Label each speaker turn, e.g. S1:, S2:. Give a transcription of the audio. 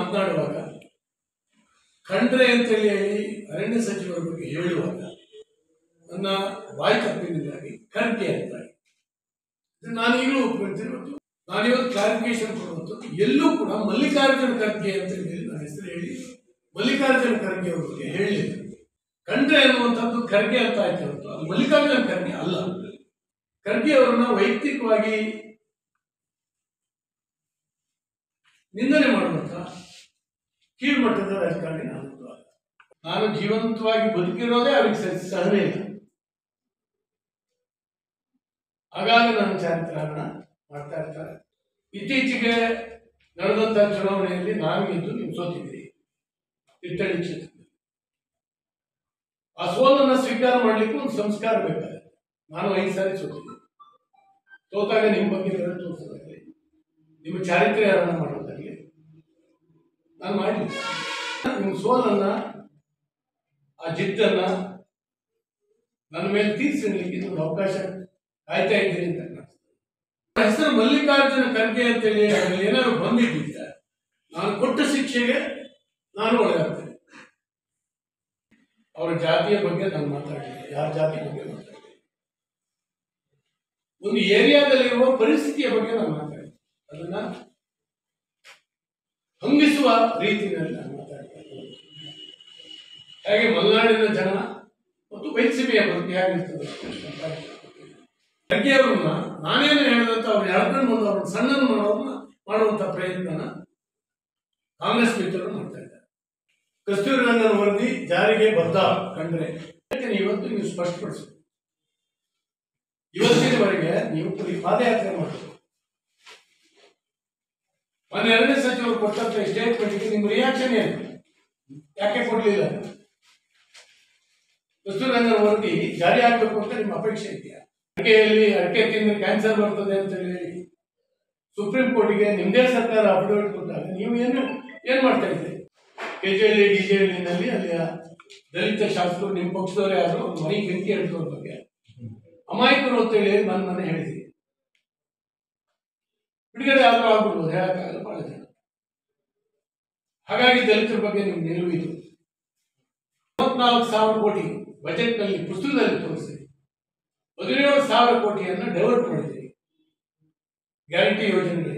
S1: ಮಾತನಾಡುವಾಗ ಖಂಡ್ರೆ ಅಂತೇಳಿ ಹೇಳಿ ಅರಣ್ಯ ಸಚಿವರ ಬಗ್ಗೆ ಹೇಳುವಾಗ ನನ್ನ ಬಾಯಿ ತಪ್ಪಿನಿಂದಾಗಿ ಖರ್ಗೆ ಅಂತ ಇದು ನಾನು ಈಗಲೂ ಒಪ್ಕೊಳ್ತೀನಿ ಮತ್ತು ನಾನಿವತ್ತು ಕ್ಲಾರಿಫಿಕೇಶನ್ ಕೊಡುವಂಥದ್ದು ಎಲ್ಲೂ ಕೂಡ ಮಲ್ಲಿಕಾರ್ಜುನ ಖರ್ಗೆ ಅಂತ ಹೇಳಿ ನನ್ನ ಹೆಸರು ಹೇಳಿ ಮಲ್ಲಿಕಾರ್ಜುನ ಖರ್ಗೆ ಅವ್ರ ಬಗ್ಗೆ ಹೇಳಿಲ್ಲ ಖಂಡ್ರೆ ಅನ್ನುವಂಥದ್ದು ಖರ್ಗೆ ಅಂತ ಆಯ್ತು ಹೊರತು ಅದು ಮಲ್ಲಿಕಾರ್ಜುನ ಖರ್ಗೆ ಅಲ್ಲ ಖರ್ಗೆ ಅವರನ್ನ ವೈಯಕ್ತಿಕವಾಗಿ ನಿಂದನೆ ಮಾಡುವಂತ ಕೀಳ್ಮಟ್ಟದ ರಾಜಕಾರಣಿ ನಾನು ಅಲ್ಲ. ನಾನು ಜೀವಂತವಾಗಿ ಬದುಕಿರೋದೇ ಅವ್ರಿಗೆ ಸ- ಸಹನೆ ಇಲ್ಲ ಹಾಗಾಗಿ ನನ್ನ ಚಾರಿತ್ರಾರಣ ಮಾಡ್ತಾ ಇರ್ತಾರೆ ಇತ್ತೀಚೆಗೆ ನಡೆದಂತಹ ಚುನಾವಣೆಯಲ್ಲಿ ನಾನು ಗೆದ್ದು ನೀವು ಸೋತಿದ್ದೀರಿ ತಿಟ್ಟಳ್ಳಿ ಕ್ಷೇತ್ರದಲ್ಲಿ ಆ ಸೋಲನ್ನು ಸ್ವೀಕಾರ ಮಾಡಲಿಕ್ಕೆ ಒಂದು ಸಂಸ್ಕಾರ ಬೇಕಾಗುತ್ತೆ ನಾನು ಐದು ಸಾರಿ ಸೋತಿದ್ದೆ ಸೋತಾಗ ನಿಮ್ಮ ಬಗ್ಗೆ ಬೆರಳು ತೋರಿಸೋದಾಗಲಿ ನಿಮ್ಮ ಚಾರಿತ್ರ್ಯವನ್ನು ಮಾಡೋದಾಗಲಿ ನಾನು ಮಾಡಲಿಲ್ಲ ನಿಮ್ಮ ಸೋಲನ್ನ ಆ ಜಿದ್ದನ್ನ ನನ್ನ ಮೇಲೆ ತೀರ್ಸಿಡ್ಲಿಕ್ಕೆ ಒಂದು ಅವಕಾಶ ಕಾಯ್ತಾ ಇದ್ದೀನಿ ಅಂತ ಕಾಣಿಸ್ತದೆ. ನನ್ನ ಹೆಸರು ಮಲ್ಲಿಕಾರ್ಜುನ ಖರ್ಗೆ ಅಂತೇಳಿ ಅದ್ರಲ್ಲಿ ಏನಾದ್ರು ಬಂದಿದ್ದಿದ್ದ ನಾನು ಕೊಟ್ಟ ಶಿಕ್ಷೆಗೆ ನಾನು ಒಳಗಾಗ್ತೇನೆ ಅವರ ಜಾತಿಯ ಬಗ್ಗೆ ನಾನು ಮಾತಾಡಲಿಲ್ಲ ಯಾರ ಜಾತಿ ಬಗ್ಗೆ ಮಾತಾಡಲಿಲ್ಲ ಒಂದು ಏರಿಯಾದಲ್ಲಿರುವ ಪರಿಸ್ಥಿತಿಯ ಬಗ್ಗೆ ನಾನು ಮಾತಾಡಿದೆ ಅದನ್ನ ಹಂಗಿಸುವ ರೀತಿಯಲ್ಲಿ ನಾನು ಮಾತಾಡ್ತಾ ಇದ್ದೀನಿ. ಹಾಗೆ ಮಲೆನಾಡಿನ ಜನ ಮತ್ತು ಬೈಸಿಮೆಯ ಬಗ್ಗೆ ಹೇಗಿರ್ತದೆ ಖರ್ಗೆ ಅವ್ರನ್ನ ನಾನೇನು ಹೇಳಿದಂತ ಅವ್ರು ಎಳ್ಕೊಂಡು ಬಂದು ಅವ್ರನ್ನ ಸಣ್ಣನ್ನು ಮಾಡೋದನ್ನ ಮಾಡುವಂತ ಪ್ರಯತ್ನನ ಕಾಂಗ್ರೆಸ್ ಮಿತ್ರರು ಮಾಡ್ತಾ ಇದ್ದಾರೆ ಕಸ್ತೂರಿ ರಂಗನ್ ವರದಿ ಜಾರಿಗೆ ಬದ್ಧ ಕಂಡ್ರೆ ಯಾಕಂದ್ರೆ ಇವತ್ತು ನೀವು ಸ್ಪಷ್ಟಪಡಿಸಿ ಇವತ್ತಿನವರೆಗೆ ನೀವು ಈ ಪಾದಯಾತ್ರೆ ಮಾಡಬೇಕು ಮೊನ್ನೆ ಎರಡನೇ ಸಚಿವರು ಕೊಟ್ಟಂತ ಸ್ಟೇಟ್ಮೆಂಟ್ಗೆ ನಿಮ್ಮ ರಿಯಾಕ್ಷನ್ ಏನು ಯಾಕೆ ಕೊಡ್ಲಿಲ್ಲ ಕಸ್ತೂರಂಗನ ವರದಿ ಜಾರಿ ಆಗಬೇಕು ಅಂತ ನಿಮ್ಮ ಅಪೇಕ್ಷೆ ಇದೆಯಾ ಅಡಿಕೆಯಲ್ಲಿ ಅಡಿಕೆ ತಿಂದ್ರೆ ಕ್ಯಾನ್ಸರ್ ಬರ್ತದೆ ಅಂತ ಹೇಳಿ ಸುಪ್ರೀಂ ಕೋರ್ಟಿಗೆ ನಿಮ್ಮದೇ ಸರ್ಕಾರ ಅಫಿಡವಿಟ್ ಕೊಟ್ಟಾಗ ನೀವು ಏನು ಏನ್ ಮಾಡ್ತಾ ಇದ್ದೀರಿ ಕೆಜೆಹಳ್ಳಿ ಡಿಜೆಹಳ್ಳಿನಲ್ಲಿ ಅಲ್ಲಿ ಆ ದಲಿತ ಶಾಸಕರು ನಿಮ್ಮ ಪಕ್ಷದವರೇ ಆದ್ರು ಅವ್ರ ಮನೆಗೆ ಬೆಂಕಿ ಹಡ್ಸೋದ್ರ ಬಗ್ಗೆ ಅಮಾಯಕರು ಅಂತೇಳಿ ನನ್ನ ಮನೆ ಹೇಳಿದ್ದೀನಿ ಬಿಡುಗಡೆ ಆದ್ರೂ ಆಗ್ಬಿಡ್ಬೋದು ಹೇಳಕ್ಕಾಗಲ್ಲ ಬಹಳ ಜನ ಹಾಗಾಗಿ ದಲಿತರ ಬಗ್ಗೆ ನಿಮ್ಗೆ ನಿಲುವು ಇದು ಮೂವತ್ನಾಲ್ಕು ಸಾವಿರ ಕೋಟಿ ಬಜೆಟ್ನಲ್ಲಿ ಪುಸ್ತಕದಲ್ಲಿ ತೋರಿಸಿ ಹದಿನೇಳು ಸಾವಿರ ಕೋಟಿಯನ್ನು ಡೈವರ್ಟ್ ಮಾಡಿದ್ದೀರಿ ಗ್ಯಾರಂಟಿ ಯೋಜನೆಗಳಿಗೆ